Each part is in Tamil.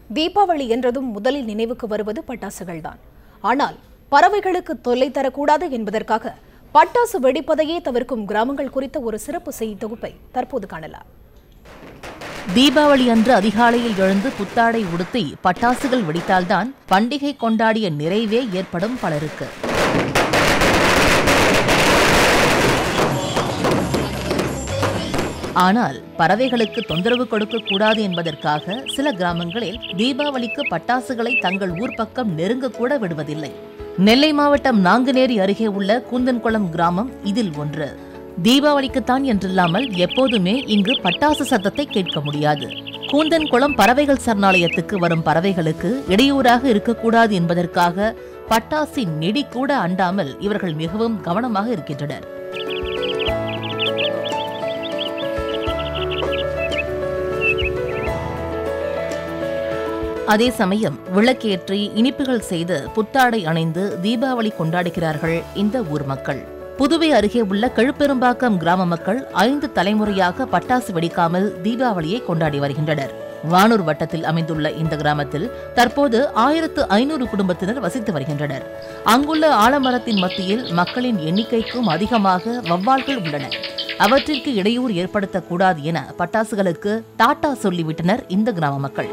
தீபாவளி என்றதும் முதலில் நினைவுக்கு வருவது பட்டாசுகள்தான் ஆனால் பறவைகளுக்கு தொல்லை தரக்கூடாது என்பதற்காக பட்டாசு வெடிப்பதையே தவிர்க்கும் கிராமங்கள் குறித்த ஒரு சிறப்பு செய்தி தொகுப்பை தற்போது காணலாம் தீபாவளி அன்று அதிகாலையில் எழுந்து புத்தாடை உடுத்தி பட்டாசுகள் வெடித்தால்தான் பண்டிகை கொண்டாடிய நிறைவே ஏற்படும் பலருக்கு ஆனால் பறவைகளுக்கு தொந்தரவு கொடுக்க கூடாது என்பதற்காக சில கிராமங்களில் தீபாவளிக்கு பட்டாசுகளை தங்கள் ஊர் பக்கம் நெருங்கக்கூட விடுவதில்லை நெல்லை மாவட்டம் நாங்குநேரி அருகே உள்ள கூந்தன்குளம் கிராமம் இதில் ஒன்று தீபாவளிக்குத்தான் என்றில்லாமல் எப்போதுமே இங்கு பட்டாசு சத்தத்தை கேட்க முடியாது கூந்தன்குளம் பறவைகள் சரணாலயத்துக்கு வரும் பறவைகளுக்கு இடையூறாக இருக்கக்கூடாது என்பதற்காக பட்டாசின் நெடி கூட அண்டாமல் இவர்கள் மிகவும் கவனமாக இருக்கின்றனர் அதே சமயம் விளக்கேற்றி இனிப்புகள் செய்து புத்தாடை அணைந்து தீபாவளி கொண்டாடுகிறார்கள் இந்த ஊர் மக்கள் புதுவை அருகே உள்ள கழுப்பெரும்பாக்கம் கிராம மக்கள் ஐந்து தலைமுறையாக பட்டாசு வெடிக்காமல் தீபாவளியை கொண்டாடி வருகின்றனர் வானூர் வட்டத்தில் அமைந்துள்ள இந்த கிராமத்தில் தற்போது ஆயிரத்து ஐநூறு குடும்பத்தினர் வசித்து வருகின்றனர் அங்குள்ள ஆலமரத்தின் மத்தியில் மக்களின் எண்ணிக்கைக்கும் அதிகமாக வவ்வால்கள் உள்ளன அவற்றிற்கு இடையூறு ஏற்படுத்தக்கூடாது என பட்டாசுகளுக்கு டாட்டா சொல்லிவிட்டனர் இந்த கிராம மக்கள்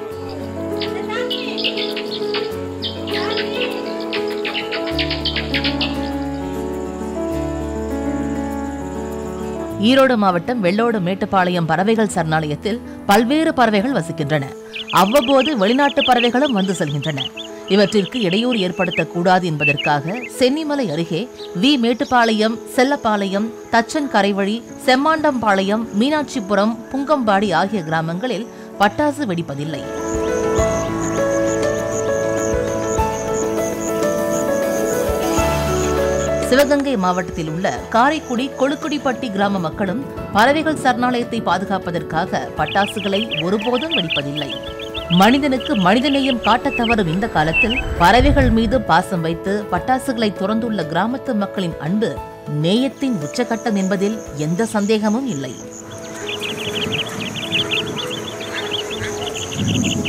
ஈரோடு மாவட்டம் வெள்ளோடு மேட்டுப்பாளையம் பறவைகள் சரணாலயத்தில் பல்வேறு பறவைகள் வசிக்கின்றன அவ்வப்போது வெளிநாட்டு பறவைகளும் வந்து செல்கின்றன இவற்றிற்கு இடையூறு ஏற்படுத்தக்கூடாது என்பதற்காக சென்னிமலை அருகே வி மேட்டுப்பாளையம் செல்லப்பாளையம் தச்சன் கரைவழி செம்மாண்டம்பாளையம் மீனாட்சிபுரம் புங்கம்பாடி ஆகிய கிராமங்களில் பட்டாசு வெடிப்பதில்லை சிவகங்கை மாவட்டத்தில் உள்ள காரைக்குடி கொழுக்குடிப்பட்டி கிராம மக்களும் பறவைகள் சரணாலயத்தை பாதுகாப்பதற்காக பட்டாசுகளை ஒருபோதும் வெடிப்பதில்லை மனிதனுக்கு மனிதநேயம் காட்டத் தவறும் இந்த காலத்தில் பறவைகள் மீது பாசம் வைத்து பட்டாசுகளை துறந்துள்ள கிராமத்து மக்களின் அன்பு நேயத்தின் உச்சகட்டம் என்பதில் எந்த சந்தேகமும் இல்லை